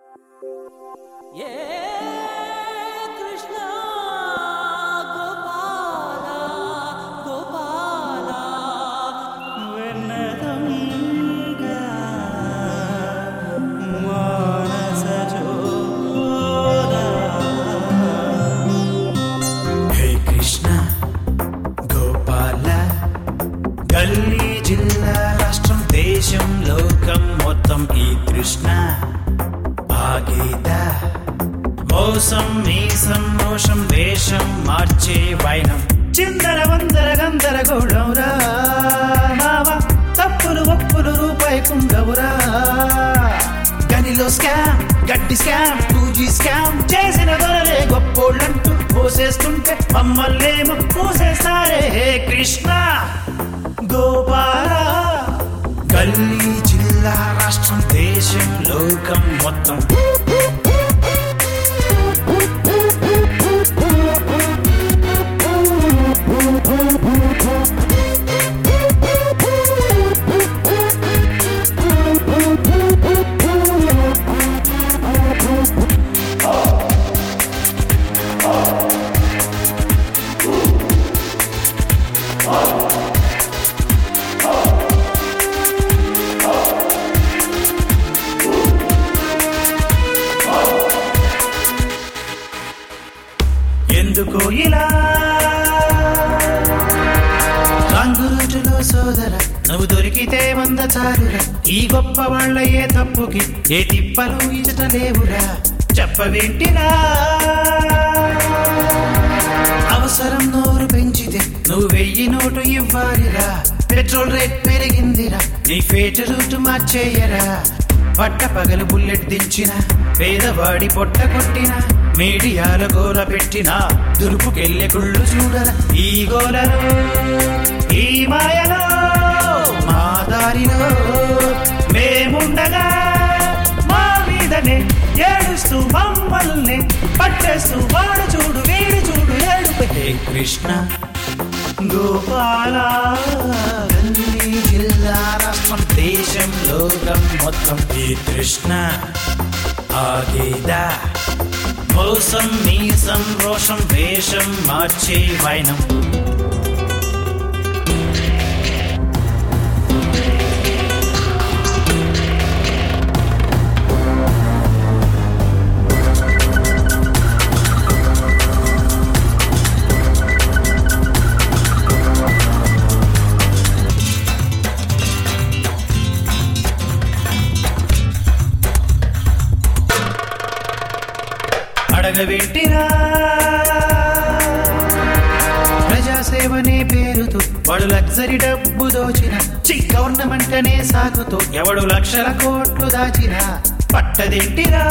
ఏ కృష్ణ గోపాల గోపాల వెన్నదంగా మానస హే కృష్ణ గోపాల గల్లీ జిల్లా రాష్ట్రం దేశం లోకం మొత్తం ఈ కృష్ణ ఆగీత మోసం మీసం మోషం వేషం మార్చే వైనం చిందర వందర గందరగోళంరా మావా తప్పులు ఒప్పులు రూపాయి కుండవురా గనిలో స్కామ్ గడ్డి స్కామ్ టూ జీ స్కామ్ చేసిన దొరలే గొప్పోళ్ళంటూ పోసేస్తుంటే మమ్మల్నేమో పోసేస్తారే హే కృష్ణ గోపాల గల్లీ జిల్లా రాష్ట్రం దేశం లోకం మొత్తం ఎందుకో ఇలా రంగురుటులో సోదర నువ్వు దొరికితే వంద చాలురా ఈ గొప్ప వాళ్ళ ఏ తప్పుకి ఏ తిప్పలు ఇచట లేవురా చెప్పవేంటిరా అవసరం నోరు పెంచితే నువ్వు వెయ్యి నోటు ఇవ్వాలిరా పెట్రోల్ రేట్ పెరిగిందిరా నీ ఫేట్ రూట్ మార్చేయరా పట్ట పగలు బుల్లెట్ దించిన పేదవాడి పొట్ట కొట్టిన మీడియాల గోల పెట్టిన దురుపుకెళ్ళే కుళ్ళు చూడరా ఈ గోలలో ఈ మాయలో మా దారిలో మేముండగా మా మీదనే ఏడుస్తూ మమ్మల్ని పట్టేస్తూ వాడు చూడు వీడు చూడు ఏడుపు హే కృష్ణ గోపాల గల్లీ జిల్లా రాష్ట్రం దేశం లోకం మొత్తం ఈ కృష్ణ ఆగేదా మోసం మీసం రోషం వేషం మార్చే వైనం అడగవేంటిరా ప్రజాసేవనే పేరుతో వాడు లగ్జరీ డబ్బు దోచిన చి గవర్నమెంట్ అనే సాగుతో ఎవడు లక్షల కోట్లు దాచిన పట్టదేంటిరా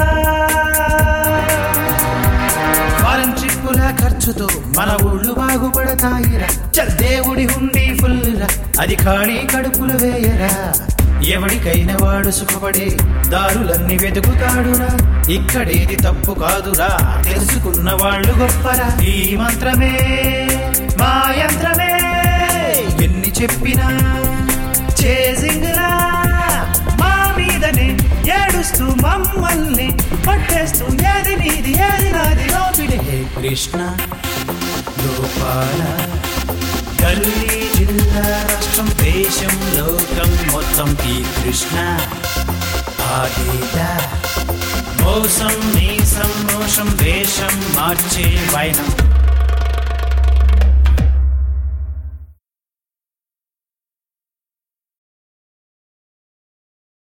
ఫారెన్ ట్రిప్పుల ఖర్చుతో మన ఊళ్ళు బాగుపడతాయిరా చల్ దేవుడి హుండీ ఫుల్ రా అది ఖాళీ కడుపులు వేయరా ఎవడికైన వాడు సుఖపడే దారులన్నీ వెతుకుతాడురా ఇక్కడేది తప్పు కాదురా తెలుసుకున్న వాళ్ళు గొప్పరా ఈ మంత్రమే మా యంత్రమే ఎన్ని చెప్పినా చేసింగ్ రా మా మీదనే ఏడుస్తూ మమ్మల్ని పట్టేస్తూ ఏది నీది ఏది నాది లోపిడి హే కృష్ణ గోపాల గల్లీ జిల్లా రాష్ట్రం దేశం లోకం మొత్తం ఈ కృష్ణ ఆగేదా మోసం మీసం మోసం వేషం మార్చే వైనం